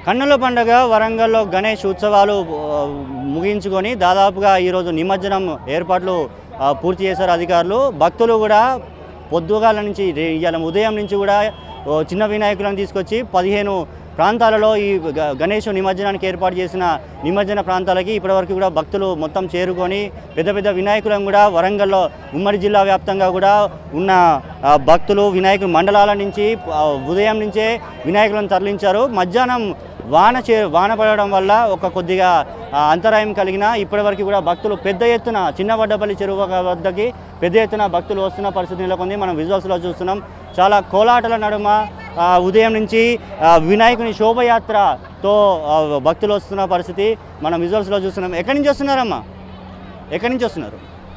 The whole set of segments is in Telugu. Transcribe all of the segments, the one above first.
కన్నుల పండుగ వరంగల్లో గణేష్ ఉత్సవాలు ఆ, ముగించుకొని దాదాపుగా ఈరోజు నిమజ్జనం ఏర్పాట్లు ఆ, పూర్తి చేశారు అధికారులు భక్తులు కూడా పొద్దుగాల నుంచి రే- ఇవాళ ఉదయం నుంచి కూడా ఓ చిన్న వినాయకులను తీసుకొచ్చి పదిహేను ప్రాంతాలలో ఈ గ- గణేష్ నిమజ్జనానికి ఏర్పాటు చేసిన నిమజ్జన ప్రాంతాలకి ఇప్పటివరకు కూడా భక్తులు మొత్తం చేరుకొని పెద్ద పెద్ద వినాయకులను కూడా వరంగల్లో ఉమ్మడి జిల్లా వ్యాప్తంగా కూడా ఉన్న ఆ, భక్తులు వినాయకుల మండలాల నుంచి ఆ, ఉదయం నుంచే వినాయకులను తరలించారు మధ్యాహ్నం వాన చే వాన పడడం వల్ల ఒక కొద్దిగా ఆ, అంతరాయం కలిగిన ఇప్పటివరకు కూడా భక్తులు పెద్ద ఎత్తున చిన్న వడ్డపల్లి చెరువు వద్దకి పెద్ద ఎత్తున భక్తులు వస్తున్న పరిస్థితి నెలకొంది మనం విజువల్స్లో చూస్తున్నాం చాలా కోలాటల నడుమ ఆ, ఉదయం నుంచి ఆ, వినాయకుని శోభయాత్రతో ఆ, భక్తులు వస్తున్న పరిస్థితి మనం విజువల్స్లో చూస్తున్నాం ఎక్కడి నుంచి వస్తున్నారమ్మా ఎక్కడి నుంచి వస్తున్నారు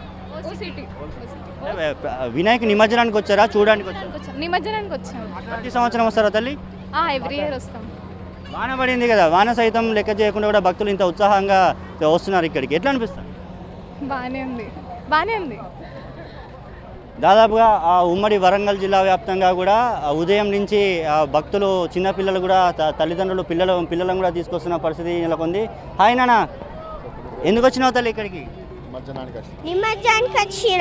వినాయక నిమజ్జనానికి వచ్చారా చూడడానికి వచ్చారా నిమజ్జనానికి వచ్చాము ప్రతి సంవత్సరం వస్తారా తల్లి ఎవ్రీ ఇయర్ వస్తాం వాన పడింది కదా వాన సైతం లెక్క చేయకుండా కూడా భక్తులు ఇంత ఉత్సాహంగా వస్తున్నారు ఇక్కడికి ఎట్లా అనిపిస్తుంది బాగానే ఉంది బాగానే ఉంది దాదాపుగా ఆ ఉమ్మడి వరంగల్ జిల్లా వ్యాప్తంగా కూడా ఆ ఉదయం నుంచి ఆ భక్తులు చిన్నపిల్లలు కూడా త- తల్లిదండ్రులు పిల్లలు పిల్లలను కూడా తీసుకొస్తున్న పరిస్థితి నెలకొంది హాయ్ నాన్న ఎందుకు వచ్చినావు తల్లి ఇక్కడికి మధ్యాహ్నానికి వచ్చి నిమజ్జనానికి వచ్చిన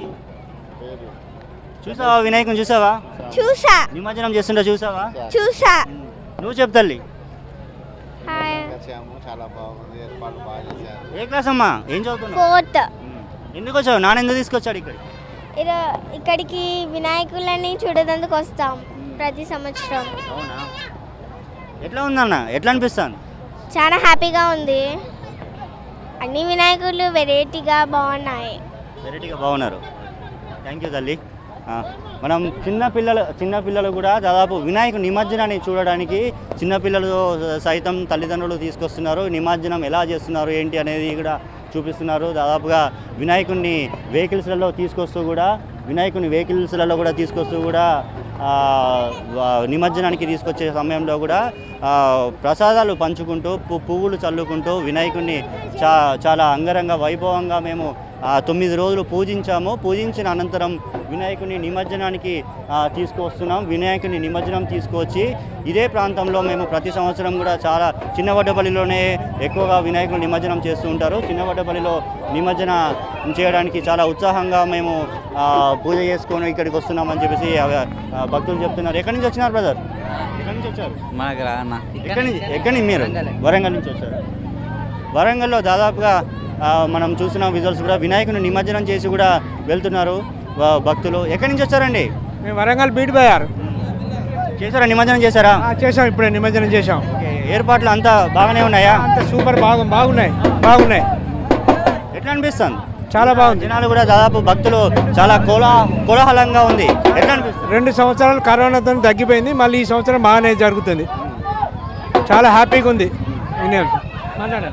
చూసావా వినాయకుని చూసావా చూసా నిమజ్జనం చేస్తుంటే చూసావా చూసా నువ్వు చెప్ తల్లి హాయ్ వచ్చాము చాలా బాగుంది ఏర్పాట్లు బాగా చేశారు ఏ క్లాస్ అమ్మా ఏం చదువుతున్నావు ఫోర్త్ ఎందుకు వచ్చావు నాన్న ఎందుకు తీసుకొచ్చాడు ఇక్కడికి ఇక్కడికి వినాయకులని చూడేందుకు వస్తాం ప్రతి సంవత్సరం అవునా ఎట్లా ఉందన్న ఎట్లా అనిపిస్తుంది చాలా హ్యాపీగా ఉంది అన్ని వినాయకులు వెరైటీగా బాగున్నాయి వెరైటీగా బాగున్నారు థ్యాంక్ యూ తల్లి ఆ, మనం చిన్న పిల్లలు చిన్న పిల్లలు కూడా దాదాపు వినాయక నిమజ్జనాన్ని చూడడానికి చిన్న పిల్లలు సైతం తల్లిదండ్రులు తీసుకొస్తున్నారు నిమజ్జనం ఎలా చేస్తున్నారు ఏంటి అనేది కూడా చూపిస్తున్నారు దాదాపుగా వినాయకుడిని వెహికల్స్లలో తీసుకొస్తూ కూడా వినాయకుని వెహికల్స్లలో కూడా తీసుకొస్తూ కూడా ఆ, వా- నిమజ్జనానికి తీసుకొచ్చే సమయంలో కూడా ఆ, ప్రసాదాలు పంచుకుంటూ పు- పువ్వులు చల్లుకుంటూ వినాయకుడిని చా చాలా అంగరంగ వైభవంగా మేము ఆ, తొమ్మిది రోజులు పూజించాము పూజించిన అనంతరం వినాయకుని నిమజ్జనానికి ఆ, తీసుకువస్తున్నాం వినాయకుని నిమజ్జనం తీసుకువచ్చి ఇదే ప్రాంతంలో మేము ప్రతి సంవత్సరం కూడా చాలా చిన్న వడ్డపల్లిలోనే ఎక్కువగా వినాయకుని నిమజ్జనం చేస్తూ ఉంటారు చిన్న వడ్డపల్లిలో నిమజ్జన చేయడానికి చాలా ఉత్సాహంగా మేము ఆ, పూజ చేసుకొని ఇక్కడికి వస్తున్నామని చెప్పేసి ఆ, ఆ, భక్తులు చెప్తున్నారు ఎక్కడి నుంచి వచ్చినారు బ్రదర్ ఎక్కడి నుంచి వచ్చారు మనకి రా అన్న ఎక్కడి నుంచి ఎక్కడి నుంచి మీరు వరంగల్ నుంచి వచ్చారు వరంగల్లో దాదాపుగా ఆ, మనం చూసిన విజువల్స్ కూడా వినాయకుని నిమజ్జనం చేసి కూడా వెళ్తున్నారు వ- భక్తులు ఎక్కడి నుంచి వచ్చారండి మేము వరంగల్ బీట్ బయార్ చేశారా నిమజ్జనం చేశారా చేసాం ఇప్పుడే నిమజ్జనం చేసాం ఓకే, ఏర్పాట్లు అంతా బాగానే ఉన్నాయా అంత సూపర్ బాగు బాగున్నాయి బాగున్నాయి ఎట్లా అనిపిస్తుంది చాలా బాగుంది జనాలు కూడా దాదాపు భక్తులు చాలా కోలా కోలాహలంగా ఉంది ఎట్లా అనిపిస్తుంది రెండు సంవత్సరాలు కరోనాతో తగ్గిపోయింది మళ్ళీ ఈ సంవత్సరం బాగానే జరుగుతుంది చాలా హ్యాపీగా ఉంది వినయ్ మాట్లాడండి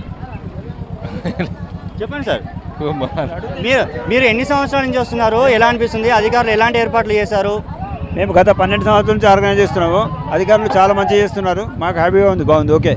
చెప్పండి సార్ మీరు మీరు ఎన్ని సంవత్సరాల నుంచి వస్తున్నారు ఎలా అనిపిస్తుంది అధికారులు ఎలాంటి ఏర్పాట్లు చేశారు మేము గత పన్నెండు సంవత్సరాల నుంచి ఆర్గనైజ్ చేస్తున్నాము అధికారులు చాలా మంచిగా చేస్తున్నారు మాకు హ్యాపీగా ఉంది బాగుంది ఓకే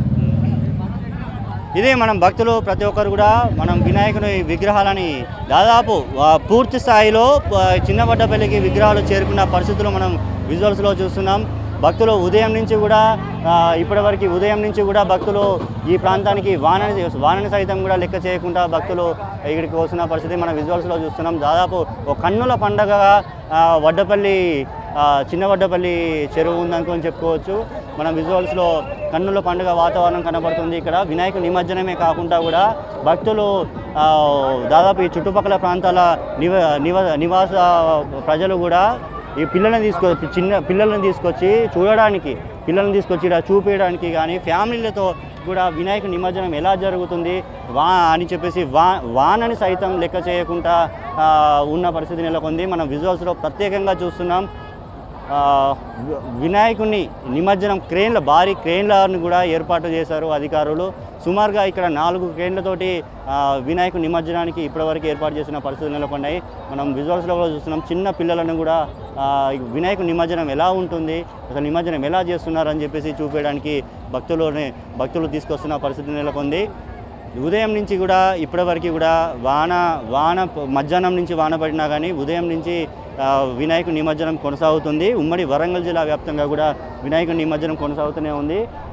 ఇదే మనం భక్తులు ప్రతి ఒక్కరు కూడా మనం వినాయకుని విగ్రహాలని దాదాపు ఆ, పూర్తి స్థాయిలో ఆ, చిన్న వడ్డపల్లికి విగ్రహాలు చేరుకున్న పరిస్థితులు మనం విజువల్స్లో చూస్తున్నాం భక్తులు ఉదయం నుంచి కూడా ఆ, ఇప్పటివరకు ఉదయం నుంచి కూడా భక్తులు ఈ ప్రాంతానికి వానని వానని సైతం కూడా లెక్క చేయకుండా భక్తులు ఇక్కడికి వస్తున్న పరిస్థితి మనం విజువల్స్లో చూస్తున్నాం దాదాపు ఒక కన్నుల పండగగా ఆ, వడ్డపల్లి ఆ, చిన్న వడ్డపల్లి చెరువు ఉందనుకొని చెప్పుకోవచ్చు మనం విజువల్స్లో కన్నుల పండుగ వాతావరణం కనబడుతుంది ఇక్కడ వినాయక నిమజ్జనమే కాకుండా కూడా భక్తులు ఆ, దాదాపు ఈ చుట్టుపక్కల ప్రాంతాల నివ నివ నివాస ప్రజలు కూడా ఈ పిల్లల్ని తీసుకొ చిన్న పిల్లల్ని తీసుకొచ్చి చూడడానికి పిల్లల్ని తీసుకొచ్చి ఇలా చూపించడానికి కానీ ఫ్యామిలీలతో కూడా వినాయక నిమజ్జనం ఎలా జరుగుతుంది వా అని చెప్పేసి వా వానని సైతం లెక్క చేయకుండా ఆ, ఉన్న పరిస్థితి నెలకొంది మనం విజువల్స్లో ప్రత్యేకంగా చూస్తున్నాం ఆ, వి- వినాయకుని నిమజ్జనం క్రేన్ల భారీ క్రేన్లను కూడా ఏర్పాటు చేశారు అధికారులు సుమారుగా ఇక్కడ నాలుగు క్రేన్లతోటి ఆ, వినాయకుని నిమజ్జనానికి ఇప్పటివరకు ఏర్పాటు చేసిన పరిస్థితులు నెలకొన్నాయి మనం విజువల్స్లో కూడా చూస్తున్నాం చిన్న పిల్లలను కూడా ఆ, ఈ వినాయకుని నిమజ్జనం ఎలా ఉంటుంది అసలు నిమజ్జనం ఎలా చేస్తున్నారు అని చెప్పేసి చూపించడానికి భక్తులని భక్తులు తీసుకొస్తున్న పరిస్థితి నెలకొంది ఉదయం నుంచి కూడా ఇప్పటివరకు కూడా వాన వాన ప- మధ్యాహ్నం నుంచి వాన పడినా కానీ ఉదయం నుంచి ఆ, వినాయకుడి నిమజ్జనం కొనసాగుతుంది ఉమ్మడి వరంగల్ జిల్లా వ్యాప్తంగా కూడా వినాయకుడి నిమజ్జనం కొనసాగుతూనే ఉంది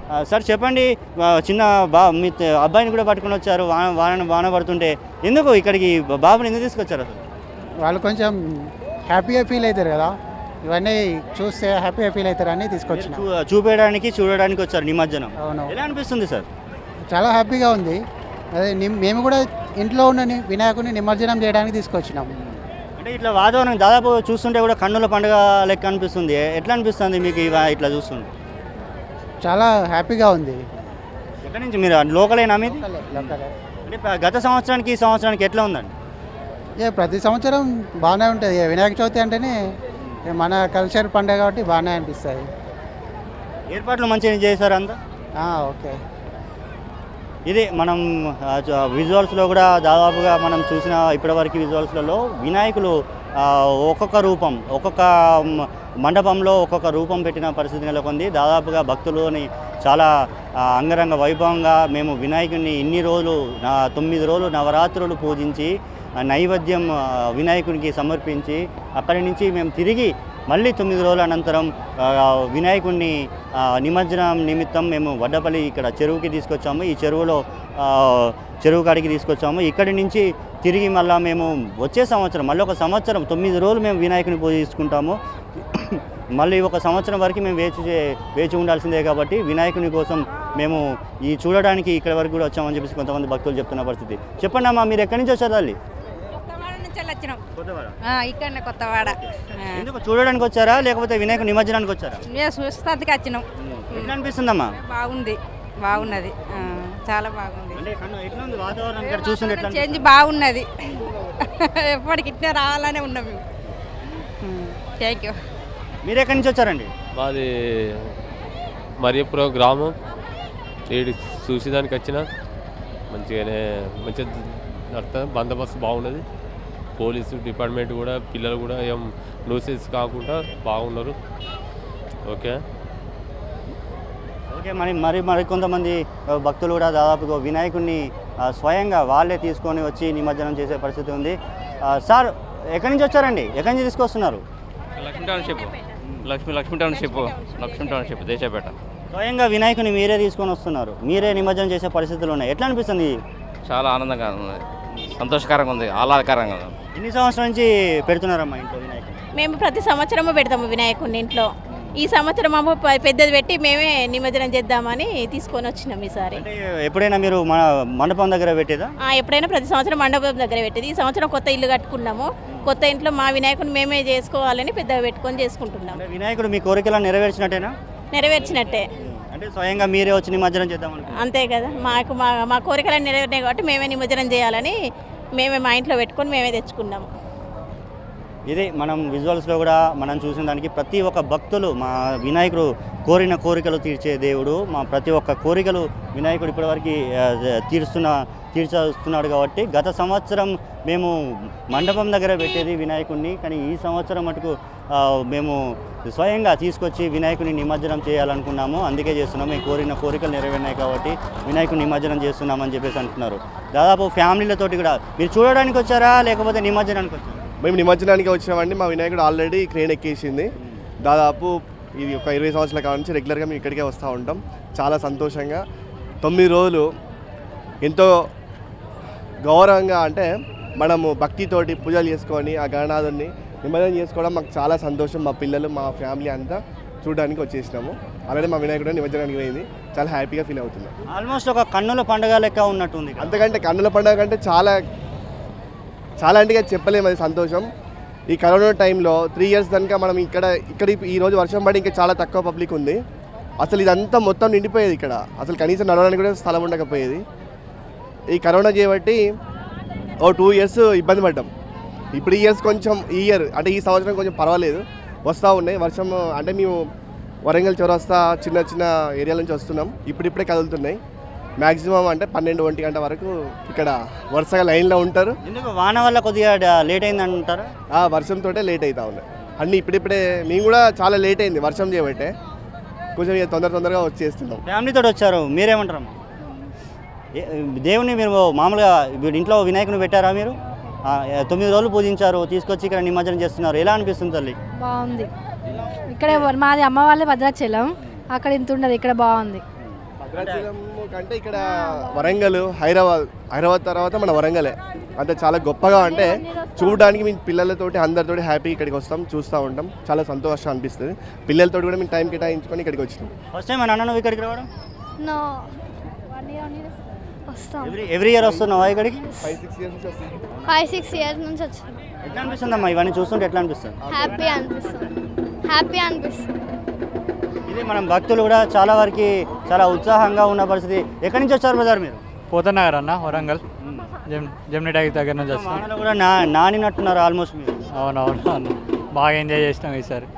ఆ, సార్ చెప్పండి ఆ, చిన్న బా మీ త- అబ్బాయిని కూడా పట్టుకొని వచ్చారు వాన వాన వాన పడుతుంటే ఎందుకు ఇక్కడికి బాబుని ఎందుకు తీసుకొచ్చారు అసలు వాళ్ళు కొంచెం హ్యాపీగా ఫీల్ అవుతారు కదా ఇవన్నీ చూస్తే హ్యాపీగా ఫీల్ అవుతారు అని తీసుకొచ్చిన చూ- చూపేయడానికి చూడడానికి వచ్చారు నిమజ్జనం అవును ఎలా అనిపిస్తుంది సార్ చాలా హ్యాపీగా ఉంది అదే నిమ్- మేము కూడా ఇంట్లో ఉన్న ని- వినాయకుడిని నిమజ్జనం చేయడానికి తీసుకొచ్చినాం అంటే ఇట్లా వాతావరణం దాదాపు చూస్తుంటే కూడా కన్నుల పండుగ లెక్క అనిపిస్తుంది ఎట్లా అనిపిస్తుంది మీకు ఇవ- ఇట్లా చూస్తుంటే చాలా హ్యాపీగా ఉంది ఎక్కడి నుంచి మీరు లోకలేనా మీది లోకలే, లోకలే. అంటే ప- గత సంవత్సరానికి ఈ సంవత్సరానికి ఎట్లా ఉందండి ఏ ప్రతి సంవత్సరం బాగానే ఉంటుంది ఏ వినాయక చవితి అంటేనే ఏ మన కల్చర్ పండుగ కాబట్టి బాగానే అనిపిస్తుంది ఏర్పాట్లు మంచిగా చేశారు అంతా ఆ, ఓకే ఇది మనం ఆ, చ- విజువల్స్లో కూడా దాదాపుగా మనం చూసిన ఇప్పటివరకు విజువల్స్లలో వినాయకులు ఆ, ఒక్కొక్క రూపం ఒక్కొక్క మ- మండపంలో ఒక్కొక్క రూపం పెట్టిన పరిస్థితి నెలకొంది దాదాపుగా భక్తులని చాలా ఆ, అంగరంగ వైభవంగా మేము వినాయకుడిని ఇన్ని రోజులు నా తొమ్మిది రోజులు నవరాత్రులు పూజించి ఆ, నైవేద్యం ఆ, వినాయకునికి సమర్పించి అక్కడి నుంచి మేము తిరిగి మళ్ళీ తొమ్మిది రోజుల అనంతరం ఆ, వినాయకుడిని ఆ, నిమజ్జనం నిమిత్తం మేము వడ్డపల్లి ఇక్కడ చెరువుకి తీసుకొచ్చాము ఈ చెరువులో ఆ, చెరువు కాడికి తీసుకొచ్చాము ఇక్కడి నుంచి తిరిగి మళ్ళీ మేము వచ్చే సంవత్సరం మళ్ళీ ఒక సంవత్సరం తొమ్మిది రోజులు మేము వినాయకుని పూజించుకుంటాము మళ్ళీ ఒక సంవత్సరం వరకు మేము వేచి చే- వేచి ఉండాల్సిందే కాబట్టి వినాయకుని కోసం మేము ఈ చూడడానికి ఇక్కడ వరకు కూడా వచ్చామని చెప్పేసి కొంతమంది భక్తులు చెప్తున్న పరిస్థితి చెప్పండి అమ్మా మీరు ఎక్కడి నుంచి వచ్చారు తల్లి కొత్తవాడ నుంచి వెళ్ళి వచ్చినాం కొత్తవాడ ఆ, ఇక్కడనే కొత్తవాడ ఆ. ఎందుకు చూడడానికి వచ్చారా లేకపోతే వినాయకుని నిమజ్జనానికి వచ్చారా మేము చూస్తానికి వచ్చినాం ఎట్లా అనిపిస్తుందమ్మా బాగుంది బాగున్నది ఆ, చాలా బాగుంది అంటే కన్ను ఎట్లా ఉంది వాతావరణం ఇక్కడ చూస్తుంటే ఎట్లా అనిపిస్తుంది? చేంజ్ బాగున్నది ఎప్పటికి ఇట్లా రావాలనే ఉన్నాం మేము థ్యాంక్ యూ మీరు ఎక్కడి నుంచి వచ్చారండి మాది మరియపురం గ్రామం ఏడు చూసేదానికి వచ్చిన మంచిగానే మంచిగా నడుతుంది బందోబస్తు బాగున్నది పోలీసు డిపార్ట్మెంట్ కూడా పిల్లలు కూడా ఏం నోసెస్ కాకుండా బాగున్నారు ఓకే ఓకే మరి మరి మరి కొంతమంది ఆ, భక్తులు కూడా దాదాపుగా వినాయకుడిని ఆ, స్వయంగా వాళ్ళే తీసుకొని వచ్చి నిమజ్జనం చేసే పరిస్థితి ఉంది ఆ, సార్ ఎక్కడి నుంచి వచ్చారండి ఎక్కడి నుంచి తీసుకొస్తున్నారు Lakshmi township Lakshmi Lakshmi township Lakshmi township Deshapeta స్వయంగా వినాయకుని మీరే తీసుకొని వస్తున్నారు మీరే నిమజ్జనం చేసే పరిస్థితులు ఉన్నాయి ఎట్లా అనిపిస్తుంది చాలా ఆనందంగా ఉంది సంతోషకరంగా ఉంది ఆహ్లాదకరంగా ఉంది ఎన్ని సంవత్సరాల నుంచి పెడుతున్నారమ్మా ఇంట్లో వినాయకుని మేము ప్రతి సంవత్సరము పెడతాము వినాయకుడిని ఇంట్లో ఈ సంవత్సరం అమ్మ ప- పెద్దది పెట్టి మేమే నిమజ్జనం చేద్దామని తీసుకొని వచ్చినాం ఈసారి అంటే ఎప్పుడైనా మీరు మన మండపం దగ్గర పెట్టేదా ఆ, ఎప్పుడైనా ప్రతి సంవత్సరం మండపం దగ్గర పెట్టేది ఈ సంవత్సరం కొత్త ఇల్లు కట్టుకున్నాము కొత్త ఇంట్లో మా వినాయకుడిని మేమే చేసుకోవాలని పెద్దగా పెట్టుకొని చేసుకుంటున్నాం అంటే వినాయకుడు మీ కోరికలను నెరవేర్చినట్టేనా నెరవేర్చినట్టే అంటే స్వయంగా మీరే వచ్చి నిమజ్జనం చేద్దాం అనుకుంటున్నారు అంతే కదా మాకు మా మా కోరికలను నెరవేరినాయి కాబట్టి మేమే నిమజ్జనం చేయాలని మేమే మా ఇంట్లో పెట్టుకొని మేమే తెచ్చుకున్నాము ఇది మనం విజువల్స్లో కూడా మనం చూసిన దానికి ప్రతి ఒక్క భక్తులు మా వినాయకుడు కోరిన కోరికలు తీర్చే దేవుడు మా ప్రతి ఒక్క కోరికలు వినాయకుడు ఇప్పటివరకు ఆ, తీరుస్తున్న తీర్చేస్తున్నాడు కాబట్టి గత సంవత్సరం మేము మండపం దగ్గర పెట్టేది వినాయకుడిని కానీ ఈ సంవత్సరం మటుకు ఆ, మేము స్వయంగా తీసుకొచ్చి వినాయకుని నిమజ్జనం చేయాలనుకున్నాము అందుకే చేస్తున్నాము ఈ కోరిన కోరికలు నెరవేరినాయి కాబట్టి వినాయకుని నిమజ్జనం చేస్తున్నామని చెప్పేసి అంటున్నారు దాదాపు ఫ్యామిలీలతోటి కూడా మీరు చూడడానికి వచ్చారా లేకపోతే నిమజ్జనానికి వచ్చారా మేము నిమజ్జనానికి వచ్చినామండి మా వినాయకుడు ఆల్రెడీ క్రేన్ ఎక్కేసింది దాదాపు ఇది ఒక ఇరవై సంవత్సరాల కాలం నుంచి రెగ్యులర్గా మేము ఇక్కడికే వస్తూ ఉంటాం చాలా సంతోషంగా తొమ్మిది రోజులు ఎంతో గౌరవంగా అంటే మనము భక్తితోటి పూజలు చేసుకొని ఆ గణనాథుని నిమజ్జనం చేసుకోవడం మాకు చాలా సంతోషం మా పిల్లలు మా ఫ్యామిలీ అంతా చూడడానికి వచ్చేసినాము ఆల్రెడీ మా వినాయకుడు నిమజ్జనానికి పోయింది చాలా హ్యాపీగా ఫీల్ అవుతున్నాం ఆల్మోస్ట్ ఒక కన్నుల పండుగ లెక్క ఉన్నట్టుంది ఇక్కడ. అంతకంటే కన్నుల పండుగ కంటే చాలా చాలా అంటే ఇక చెప్పలేము అది సంతోషం ఈ కరోనా టైంలో త్రీ ఇయర్స్ దాకా మనం ఇక్కడ ఇక్కడ ఈ రోజు వర్షం పడి ఇంకా చాలా తక్కువ పబ్లిక్ ఉంది అసలు ఇదంతా మొత్తం నిండిపోయేది ఇక్కడ అసలు కనీసం నడవడానికి కూడా స్థలం ఉండకపోయేది ఈ కరోనా చేయబట్టి ఓ టూ ఇయర్స్ ఇబ్బంది పడ్డాం ఇప్పుడు ఈ ఇయర్స్ కొంచెం ఈ ఇయర్ అంటే ఈ సంవత్సరం కొంచెం పర్వాలేదు వస్తూ ఉన్నాయి వర్షం అంటే మేము వరంగల్ చౌరస్తా చిన్న చిన్న ఏరియాల నుంచి వస్తున్నాం ఇప్పుడిప్పుడే కదులుతున్నాయి మ్యాక్సిమం అంటే పన్నెండు ఒంటి గంట వరకు ఇక్కడ వరుసగా లైన్లో ఉంటారు ఎందుకు వాన వల్ల కొద్దిగా డ- లేట్ అయింది అంటారా ఆ వర్షంతో లేట్ అవుతా ఉన్నాయి అన్నీ ఇప్పుడిప్పుడే మేము కూడా చాలా లేట్ అయింది వర్షం చేయబట్టే కొంచెం ఇక తొందర తొందరగా వచ్చేస్తున్నాం ఫ్యామిలీతో వచ్చారు మీరేమంటారమ్మా ఏ- దేవుని మీరు మామూలుగా ఇప్పుడు ఇంట్లో వినాయకుని పెట్టారా మీరు ఆ, ఏ- తొమ్మిది రోజులు పూజించారు తీసుకొచ్చి ఇక్కడ నిమజ్జనం చేస్తున్నారు ఎలా అనిపిస్తుంది తల్లి బాగుంది ఇక్కడ మాది అమ్మ వాళ్ళే భద్రాచలం అక్కడ ఇంత ఉండదు ఇక్కడ బాగుంది భద్రాచలం కంటే ఇక్కడ వరంగల్ హైదరాబాద్ హైదరాబాద్ తర్వాత మన వరంగలే అంతే చాలా గొప్పగా అంటే చూడడానికి మీ పిల్లలతోటి అందరితోటి హ్యాపీ ఇక్కడికి వస్తాం చూస్తూ ఉంటాం చాలా సంతోషం అనిపిస్తుంది పిల్లలతోటి కూడా మేము టైం కేటాయించుకొని ఇక్కడికి వచ్చినాం ఫస్ట్ టైం అన్న నువ్వు ఇక్కడికి రావడం నో వస్తాం ఎవ్రీ ఎవ్రీ ఇయర్ వస్తున్నావా ఇక్కడికి ఫైవ్ సిక్స్ ఇయర్స్ నుంచి వస్తాం ఫైవ్ సిక్స్ ఇయర్స్ నుంచి వచ్చాను ఎట్లా అనిపిస్తుందమ్మా ఇవన్నీ చూస్తుంటే ఎట్లా అనిపిస్తుంది హ్యాపీ అనిపిస్తుంది హ్యాపీ అనిపిస్తుంది ఇది మనం భక్తులు కూడా చాలా వరకు చాలా ఉత్సాహంగా ఉన్న పరిస్థితి ఎక్కడి నుంచి వచ్చారు బ్రదర్ మీరు పోతనగర్ అన్న వరంగల్ జమ్ జమ్ని ట్యాగ్ దగ్గర నుంచి వస్తాం వానలో కూడా నా నానినట్టున్నారు ఆల్మోస్ట్ మీరు అవునవును అన్న బాగా ఎంజాయ్ చేసినాం ఈసారి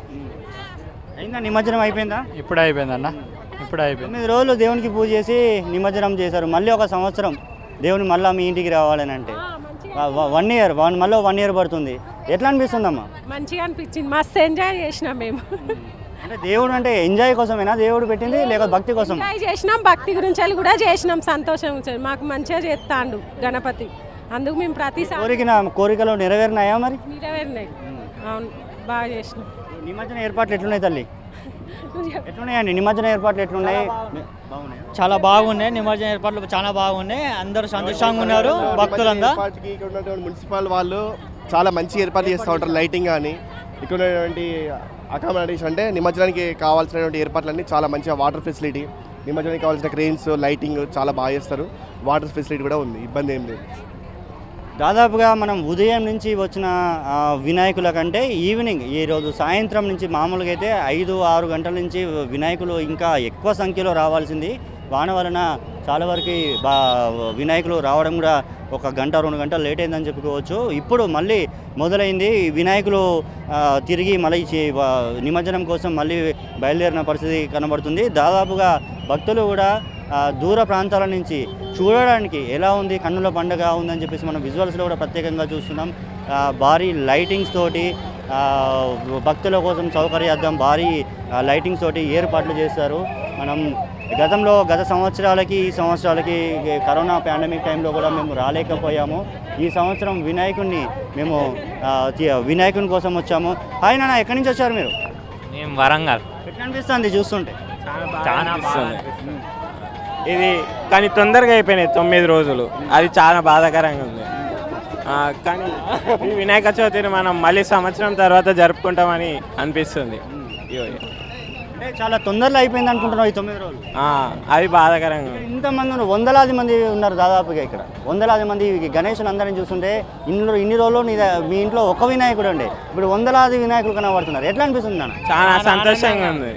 అయిందా నిమజ్జనం అయిపోయిందా ఇప్పుడే అయిపోయింది అన్న ఇప్పుడే అయిపోయింది తొమ్మిది రోజులు దేవునికి పూజ చేసి నిమజ్జనం చేశారు మళ్ళీ ఒక సంవత్సరం దేవుని మళ్ళీ మీ ఇంటికి రావాలని అంటే వన్ ఇయర్ వన్ మళ్ళీ వన్ ఇయర్ పడుతుంది ఎట్లా అనిపిస్తుందమ్మా మంచిగా అనిపించింది మస్తు ఎంజాయ్ చేసినాం మేము అంటే దేవుడు అంటే ఎంజాయ్ కోసమేనా దేవుడు పెట్టింది లేక భక్తి కోసం ఎంజాయ్ చేసినాం భక్తి గురించి వాళ్ళు కూడా చేసినాం సంతోషం గురించి. మాకు మంచిగా చేస్తాండు గణపతి అందుకు మేము ప్రతిసారి కోరికిన కోరికలు నెరవేరినాయా మరి నెరవేరినాయి అవును బాగా చేసినాం నిమజ్జన ఏర్పాట్లు ఎట్లున్నాయి తల్లి ఎట్లున్నాయండి నిమజ్జన ఏర్పాట్లు ఎట్లున్నాయి బాగున్నాయి చాలా బాగున్నాయి నిమజ్జన ఏర్పాట్లు చాలా బాగున్నాయి అందరూ సంతోషంగా ఉన్నారు భక్తులంతా ఏర్పాటుకి ఇక్కడ ఉన్నటువంటి మున్సిపల్ వాళ్ళు చాలా మంచి ఏర్పాట్లు చేస్తూ ఉంటారు లైటింగ్ కానీ ఇక్కడ ఉన్నటువంటి అకామిడేషన్ అంటే నిమజ్జనానికి కావాల్సినటువంటి ఏర్పాట్లన్నీ చాలా మంచిగా వాటర్ ఫెసిలిటీ నిమజ్జనానికి కావాల్సిన క్రెయిన్స్ లైటింగ్ చాలా బాగా చేస్తారు వాటర్ ఫెసిలిటీ కూడా ఉంది ఇబ్బంది ఏం లేదు దాదాపుగా మనం ఉదయం నుంచి వచ్చిన ఆ, వినాయకుల కంటే ఈవినింగ్ ఈ రోజు సాయంత్రం నుంచి మామూలుగా అయితే ఐదు ఆరు గంటల నుంచి వినాయకులు ఇంకా ఎక్కువ సంఖ్యలో రావాల్సింది వాన వలన చాలా వరకు బా వినాయకులు రావడం కూడా ఒక గంట రెండు గంటలు లేట్ అయిందని చెప్పుకోవచ్చు ఇప్పుడు మళ్ళీ మొదలైంది ఈ వినాయకులు ఆ, తిరిగి మళ్ళీ చే- వా- నిమజ్జనం కోసం మళ్ళీ బయలుదేరిన పరిస్థితి కనబడుతుంది దాదాపుగా భక్తులు కూడా ఆ, దూర ప్రాంతాల నుంచి చూడడానికి ఎలా ఉంది కన్నుల పండుగ ఉందని చెప్పేసి మనం విజువల్స్లో కూడా ప్రత్యేకంగా చూస్తున్నాం ఆ, భారీ లైటింగ్స్ తోటి ఆ, భక్తుల కోసం సౌకర్యార్థం భారీ ఆ, లైటింగ్స్ తోటి ఏర్పాట్లు చేస్తారు మనం గతంలో గత సంవత్సరాలకి ఈ సంవత్సరాలకి ఈ కరోనా పాండమిక్ టైంలో కూడా మేము రాలేకపోయాము ఈ సంవత్సరం వినాయకుడిని మేము ఆ, తి- వినాయకుని కోసం వచ్చాము హాయ్ నాన్న ఎక్కడి నుంచి వచ్చారు మీరు మేము వరంగల్ ఎట్లా అనిపిస్తుంది చూస్తుంటే చాలా అనిపిస్తుంది ఇది కానీ తొందరగా అయిపోయినాయి తొమ్మిది రోజులు అది చాలా బాధాకరంగా ఉంది ఆ, కానీ ఈ వినాయక చవితిని మనం మళ్ళీ సంవత్సరం తర్వాత జరుపుకుంటామని అనిపిస్తుంది ఇయ్యో. అంటే చాలా తొందరలో అయిపోయింది అనుకుంటున్నావు ఈ తొమ్మిది రోజులు ఆ, అది బాధాకరంగా ఉంది. ఇంతమంది ఉన్నారు వందలాది మంది ఉన్నారు దాదాపుగా ఇక్కడ వందలాది మంది ఈ గణేశుని అందరిని చూస్తుంటే ఇన్ని ఇన్ని రోజులు నీ ద- మీ ఇంట్లో ఒక వినాయకుడు ఉండే ఇప్పుడు వందలాది వినాయకులు కనబడుతున్నారు ఎట్లా అనిపిస్తుంది నాన్న చాలా సంతోషంగా ఉంది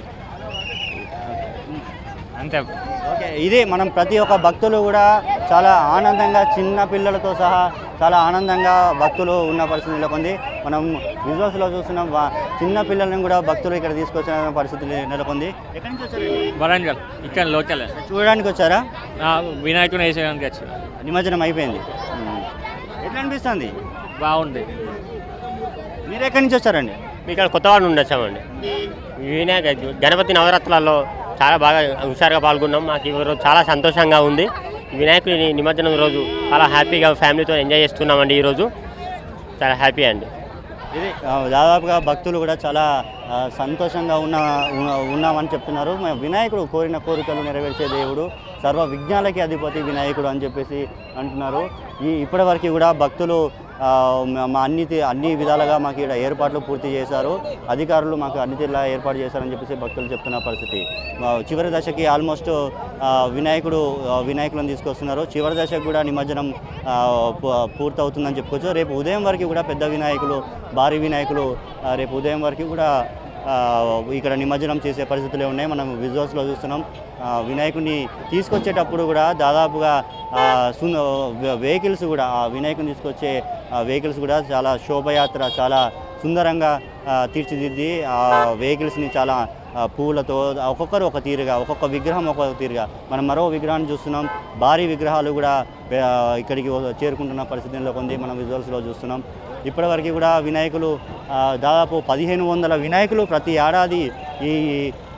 అంతే ఓకే ఇది మనం ప్రతి ఒక్క భక్తులు కూడా చాలా ఆనందంగా చిన్న పిల్లలతో సహా చాలా ఆనందంగా భక్తులు ఉన్న పరిస్థితి నెలకొంది మనం విజువల్స్లో చూస్తున్నాం వా- చిన్న పిల్లలను కూడా భక్తులు ఇక్కడ తీసుకొచ్చిన పరిస్థితి నెలకొంది ఎక్కడి నుంచి వచ్చారు వరంగల్ ఇక్కడ లోకల్ చూడడానికి వచ్చారా వినాయకుని వేసేయడానికి వచ్చి నిమజ్జనం అయిపోయింది ఉమ్. ఎట్లా అనిపిస్తుంది బాగుంది మీరు ఎక్కడి నుంచి వచ్చారండి ఇక్కడ కొత్తవాడ నుండి వచ్చామండి వినాయక గణపతి నవరాత్రులలో చాలా బాగా హుషారుగా పాల్గొన్నాం మాకు ఈ రోజు చాలా సంతోషంగా ఉంది వినాయకుడి నిమజ్జనం రోజు చాలా హ్యాపీగా ఫ్యామిలీతో ఎంజాయ్ చేస్తున్నామండి ఈరోజు చాలా హ్యాపీ అండి ఇది ఆ, దాదాపుగా భక్తులు కూడా చాలా ఆ, సంతోషంగా ఉన్న ఉన్న- ఉన్నామని చెప్తున్నారు మ- వినాయకుడు కోరిన కోరికలు నెరవేర్చే దేవుడు సర్వ విఘ్నాలకి అధిపతి వినాయకుడు అని చెప్పేసి అంటున్నారు ఈ ఇప్పటివరకు కూడా భక్తులు ఆ, మా- మా అన్ని తి- అన్ని విధాలుగా మాకు ఇక్కడ ఏర్పాట్లు పూర్తి చేశారు అధికారులు మాకు అన్ని తీరులా ఏర్పాటు చేశారని చెప్పేసి భక్తులు చెప్తున్న పరిస్థితి ఆ, చివరి దశకి ఆల్మోస్ట్ ఆ, వినాయకుడు ఆ, వినాయకులను తీసుకొస్తున్నారు చివరి దశకు కూడా నిమజ్జనం ఆ, పూ- పూర్తవుతుందని చెప్పుకోవచ్చు రేపు ఉదయం వరకు కూడా పెద్ద వినాయకులు భారీ వినాయకులు ఆ, రేపు ఉదయం వరకు కూడా ఆ, ఇక్కడ నిమజ్జనం చేసే పరిస్థితులే ఉన్నాయి మనం విజువల్స్లో చూస్తున్నాం ఆ, వినాయకుడిని తీసుకొచ్చేటప్పుడు కూడా దాదాపుగా ఆ, సుంద వెహికల్స్ కూడా ఆ వినాయకుని తీసుకొచ్చే వెహికల్స్ కూడా చాలా శోభయాత్ర చాలా సుందరంగా ఆ, తీర్చిదిద్ది ఆ వెహికల్స్ని చాలా ఆ, పూలతో ఒక్కొక్కరు ఒక తీరుగా ఒక్కొక్క విగ్రహం ఒక్కొక్క తీరుగా మనం మరో విగ్రహాన్ని చూస్తున్నాం భారీ విగ్రహాలు కూడా ఆ, ఇక్కడికి చేరుకుంటున్న పరిస్థితి నెలకొంది మనం విజువల్స్లో చూస్తున్నాం ఇప్పటివరకు కూడా వినాయకులు ఆ, దాదాపు పదిహేను వందల వినాయకులు ప్రతి ఏడాది ఈ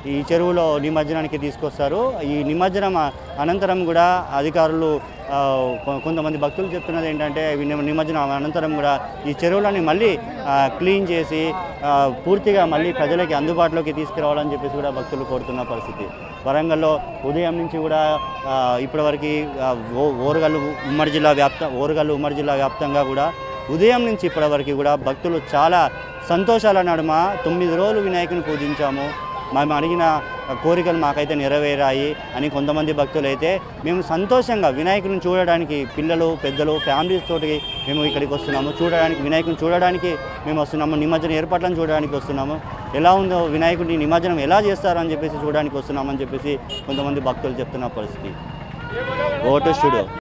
ఈ చెరువులో నిమజ్జనానికి తీసుకొస్తారు ఈ నిమజ్జనం అ- అనంతరం కూడా అధికారులు ఆ, కొ- కొంతమంది భక్తులు చెప్తున్నది ఏంటంటే ఈ నిమ- నిమజ్జనం అనంతరం కూడా ఈ చెరువులని మళ్ళీ ఆ, క్లీన్ చేసి ఆ, పూర్తిగా మళ్ళీ ప్రజలకి అందుబాటులోకి తీసుకురావాలని చెప్పేసి కూడా భక్తులు కోరుతున్న పరిస్థితి వరంగల్లో ఉదయం నుంచి కూడా ఆ, ఇప్పటివరకు ఆ, ఓ- ఓరుగల్లు ఉమ్మడి జిల్లా వ్యాప్త ఓరుగల్లు ఉమ్మడి జిల్లా వ్యాప్తంగా కూడా ఉదయం నుంచి ఇప్పటివరకు కూడా భక్తులు చాలా సంతోషాల నడుమ తొమ్మిది రోజులు వినాయకుని పూజించాము మేము అడిగిన కోరికలు మాకైతే నెరవేరాయి అని కొంతమంది భక్తులు అయితే మేము సంతోషంగా వినాయకుని చూడడానికి పిల్లలు పెద్దలు ఫ్యామిలీస్ తోటి మేము ఇక్కడికి వస్తున్నాము చూడడానికి వినాయకుని చూడడానికి మేము వస్తున్నాము నిమజ్జనం ఏర్పాట్లను చూడడానికి వస్తున్నాము ఎలా ఉందో వినాయకుడిని నిమజ్జనం ఎలా చేస్తారని చెప్పేసి చూడడానికి వస్తున్నామని చెప్పేసి కొంతమంది భక్తులు చెప్తున్న పరిస్థితి ఓటు స్టూడియో